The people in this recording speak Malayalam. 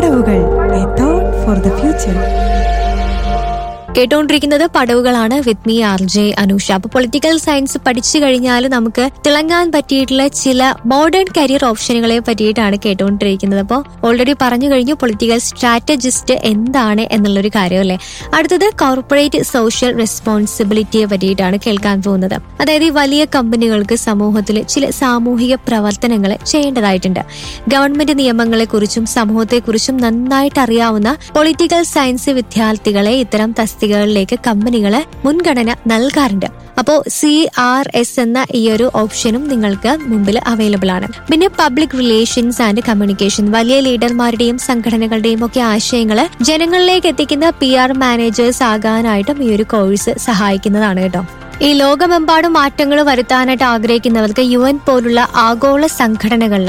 പടവുകൾ a thought for the future കേട്ടുകൊണ്ടിരിക്കുന്നത് പടവുകളാണ് with me R J Anusha അപ്പൊ പൊളിറ്റിക്കൽ സയൻസ് പഠിച്ചു കഴിഞ്ഞാൽ നമുക്ക് തിളങ്ങാൻ പറ്റിയിട്ടുള്ള ചില മോഡേൺ കരിയർ ഓപ്ഷനുകളെ പറ്റിയിട്ടാണ് കേട്ടുകൊണ്ടിരിക്കുന്നത് അപ്പോൾ ഓൾറെഡി പറഞ്ഞു കഴിഞ്ഞു പൊളിറ്റിക്കൽ സ്ട്രാറ്റജിസ്റ്റ് എന്താണ് എന്നുള്ളൊരു കാര്യം അല്ലേ അടുത്തത് കോർപ്പറേറ്റ് സോഷ്യൽ റെസ്പോൺസിബിലിറ്റിയെ പറ്റിയിട്ടാണ് കേൾക്കാൻ പോകുന്നത് അതായത് ഈ വലിയ കമ്പനികൾക്ക് സമൂഹത്തിൽ ചില സാമൂഹിക പ്രവർത്തനങ്ങൾ ചെയ്യേണ്ടതായിട്ടുണ്ട് ഗവൺമെന്റ് നിയമങ്ങളെക്കുറിച്ചും സമൂഹത്തെക്കുറിച്ചും നന്നായിട്ട് അറിയാവുന്ന പൊളിറ്റിക്കൽ സയൻസ് വിദ്യാർത്ഥികളെ ഇത്തരം തസ്തികകളിലേക്ക് കമ്പനികള് മുൻഗണന നൽകാറുണ്ട് അപ്പോ സി ആർ എസ് എന്ന ഈ ഒരു ഓപ്ഷനും നിങ്ങൾക്ക് മുമ്പിൽ അവൈലബിൾ ആണ് പിന്നെ പബ്ലിക് റിലേഷൻസ് ആൻഡ് കമ്മ്യൂണിക്കേഷൻ വലിയ ലീഡർമാരുടെയും സംഘടനകളുടെയും ഒക്കെ ആശയങ്ങൾ ജനങ്ങളിലേക്ക് എത്തിക്കുന്ന പി ആർ മാനേജേഴ്സ് ആകാനായിട്ടും ഈ ഒരു കോഴ്സ് സഹായിക്കുന്നതാണ് കേട്ടോ ഈ ലോകമെമ്പാടും മാറ്റങ്ങൾ വരുത്താനായിട്ട് ആഗ്രഹിക്കുന്നവർക്ക് യു എൻ പോലുള്ള ആഗോള സംഘടനകളിൽ